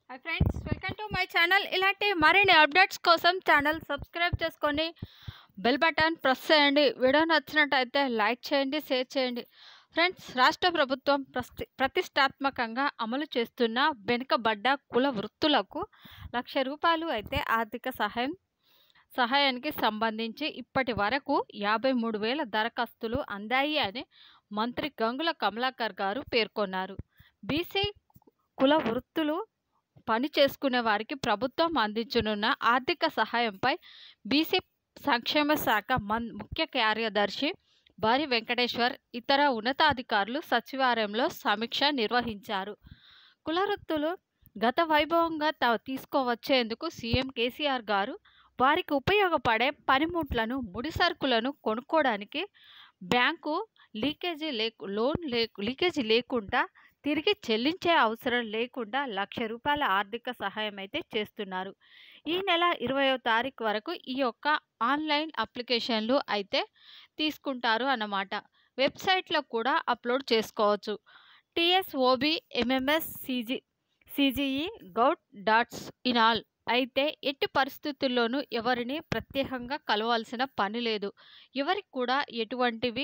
hi friends welcome to my channel ఇలాంటి మరిన్ని updates కోసం ఛానల్ సబ్స్క్రైబ్ చేసుకొని బెల్ బటన్ ప్రెస్ చేయండి వీడియో నచ్చినట్టయితే లైక్ చేయండి షేర్ చేయండి ఫ్రెండ్స్ రాష్ట్ర ప్రభుత్వం ప్రస్తి ప్రతిష్టాత్మకంగా అమలు చేస్తున్న వెనుకబడ్డ కుల వృత్తులకు లక్ష రూపాయలు అయితే ఆర్థిక సహాయం సహాయానికి సంబంధించి ఇప్పటి వరకు యాభై మూడు వేల దరఖాస్తులు అందాయి అని మంత్రి గంగుల కమలాకర్ గారు పేర్కొన్నారు బీసీ కుల వృత్తులు పని చేసుకునే వారికి ప్రభుత్వం అందించనున్న ఆర్థిక సహాయంపై బీసీ సంక్షేమ శాఖ మన్ ముఖ్య కార్యదర్శి బారి వెంకటేశ్వర్ ఇతర ఉన్నతాధికారులు సచివాలయంలో సమీక్ష నిర్వహించారు కుల వృత్తులు గత వైభవంగా త తీసుకోవచ్చేందుకు సీఎం కేసీఆర్ గారు వారికి ఉపయోగపడే పనిముట్లను ముడి సరుకులను కొనుక్కోవడానికి బ్యాంకు లీకేజీ లేకు లోన్ లే లీకేజీ లేకుండా తిరిగి చెల్లించే అవసరం లేకుండా లక్ష రూపాయల ఆర్థిక సహాయం అయితే చేస్తున్నారు ఈ నెల ఇరవయో తారీఖు వరకు ఈ యొక్క ఆన్లైన్ అప్లికేషన్లు అయితే తీసుకుంటారు అన్నమాట వెబ్సైట్లో కూడా అప్లోడ్ చేసుకోవచ్చు TSOB MMS CG CGE gov dots in ఆల్ అయితే ఎట్టి పరిస్థితుల్లోనూ ఎవరిని ప్రత్యేకంగా కలవాల్సిన పని లేదు ఎవరికి కూడా ఎటువంటివి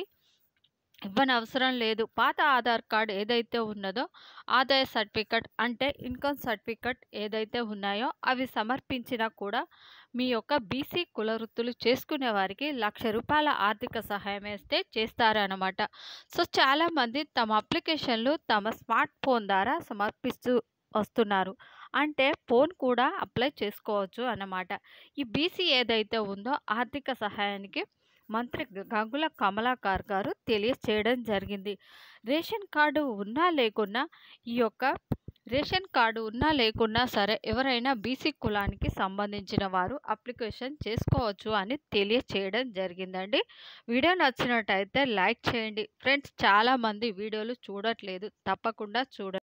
ఇవ్వని అవసరం లేదు పాత ఆధార్ కార్డ్ ఏదైతే ఉన్నదో ఆదాయ సర్టిఫికెట్ అంటే ఇన్కమ్ సర్టిఫికెట్ ఏదైతే ఉన్నాయో అవి సమర్పించినా కూడా మీ యొక్క బీసీ కుల వృత్తులు చేసుకునే వారికి లక్ష రూపాయల ఆర్థిక సహాయం వేస్తే చేస్తారనమాట సో చాలామంది తమ అప్లికేషన్లు తమ స్మార్ట్ ఫోన్ ద్వారా సమర్పిస్తూ వస్తున్నారు అంటే ఫోన్ కూడా అప్లై చేసుకోవచ్చు అన్నమాట ఈ బీసీ ఏదైతే ఉందో ఆర్థిక సహాయానికి మంత్రి గంగుల కమలాకర్ గారు తెలియచేయడం జరిగింది రేషన్ కార్డు ఉన్నా లేకున్నా ఈ యొక్క రేషన్ కార్డు ఉన్నా లేకున్నా సరే ఎవరైనా బీసీ కులానికి సంబంధించిన వారు అప్లికేషన్ చేసుకోవచ్చు అని తెలియచేయడం జరిగిందండి వీడియో నచ్చినట్టయితే లైక్ చేయండి ఫ్రెండ్స్ చాలామంది వీడియోలు చూడట్లేదు తప్పకుండా చూడండి